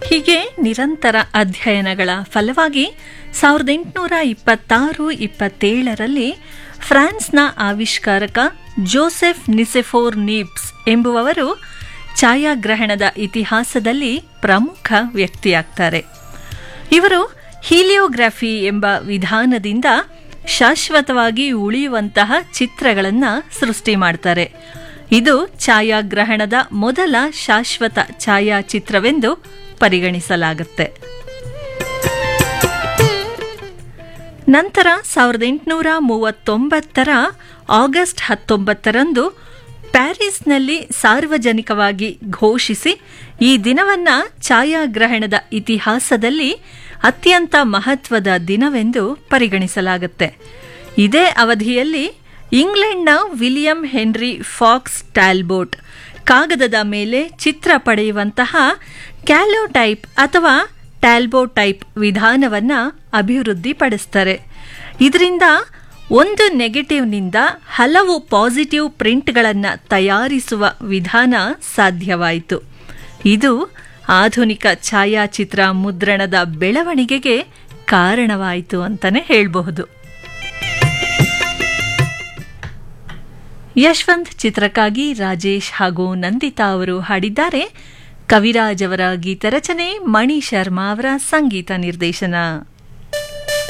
ಹೀಗೆ ನಿರಂತರ ಅಧ್ಯಯನಗಳ ಫಲವಾಗಿ ಸಾವಿರದ ಎಂಟುನೂರ ಇಪ್ಪತ್ತಾರು ಇಪ್ಪತ್ತೇಳರಲ್ಲಿ ಫ್ರಾನ್ಸ್ನ ಆವಿಷ್ಕಾರಕ ಜೋಸೆಫ್ ನಿಸೆಫೋರ್ ನೀಪ್ಸ್ ಎಂಬುವವರು ಛಾಯಾಗ್ರಹಣದ ಇತಿಹಾಸದಲ್ಲಿ ಪ್ರಮುಖ ವ್ಯಕ್ತಿಯಾಗ್ತಾರೆ ಇವರು ಹೀಲಿಯೋಗ್ರಫಿ ಎಂಬ ವಿಧಾನದಿಂದ ಶಾಶ್ವತವಾಗಿ ಉಳಿಯುವಂತಹ ಚಿತ್ರಗಳನ್ನು ಸೃಷ್ಟಿ ಮಾಡ್ತಾರೆ ಇದು ಛಾಯಾಗ್ರಹಣದ ಮೊದಲ ಶಾಶ್ವತ ಛಾಯಾಚಿತ್ರವೆಂದು ಪರಿಗಣಿಸಲಾಗುತ್ತೆ ನಂತರ ಸಾವಿರದ ಎಂಟುನೂರ ಮೂವತ್ತೊಂಬತ್ತರ ಆಗಸ್ಟ್ ಹತ್ತೊಂಬತ್ತರಂದು ಪ್ಯಾರಿಸ್ನಲ್ಲಿ ಸಾರ್ವಜನಿಕವಾಗಿ ಘೋಷಿಸಿ ಈ ದಿನವನ್ನ ಛಾಯಾಗ್ರಹಣದ ಇತಿಹಾಸದಲ್ಲಿ ಅತ್ಯಂತ ಮಹತ್ವದ ದಿನವೆಂದು ಪರಿಗಣಿಸಲಾಗುತ್ತೆ ಇದೇ ಅವಧಿಯಲ್ಲಿ ಇಂಗ್ಲೆಂಡ್ನ ವಿಲಿಯಂ ಹೆನ್ರಿ ಫಾಕ್ಸ್ ಟ್ಯಾಲ್ಬೋಟ್ ಕಾಗದದ ಮೇಲೆ ಚಿತ್ರ ಪಡೆಯುವಂತಹ ಕ್ಯಾಲೋಟೈಪ್ ಅಥವಾ ಟ್ಯಾಲ್ಬೋಟೈಪ್ ವಿಧಾನವನ್ನು ಅಭಿವೃದ್ಧಿಪಡಿಸ್ತಾರೆ ಇದರಿಂದ ಒಂದು ನೆಗೆಟಿವ್ನಿಂದ ಹಲವು ಪಾಸಿಟಿವ್ ಪ್ರಿಂಟ್ಗಳನ್ನು ತಯಾರಿಸುವ ವಿಧಾನ ಸಾಧ್ಯವಾಯಿತು ಇದು ಆಧುನಿಕ ಛಾಯಾಚಿತ್ರ ಮುದ್ರಣದ ಬೆಳವಣಿಗೆಗೆ ಕಾರಣವಾಯಿತು ಅಂತಲೇ ಹೇಳಬಹುದು ಯಶವಂತ್ ಚಿತ್ರಕ್ಕಾಗಿ ರಾಜೇಶ್ ಹಾಗೂ ನಂದಿತಾ ಅವರು ಹಾಡಿದ್ದಾರೆ ಕವಿರಾಜ್ ಅವರ ಗೀತರಚನೆ ಮಣಿ ಶರ್ಮಾ ಅವರ ಸಂಗೀತ ನಿರ್ದೇಶನ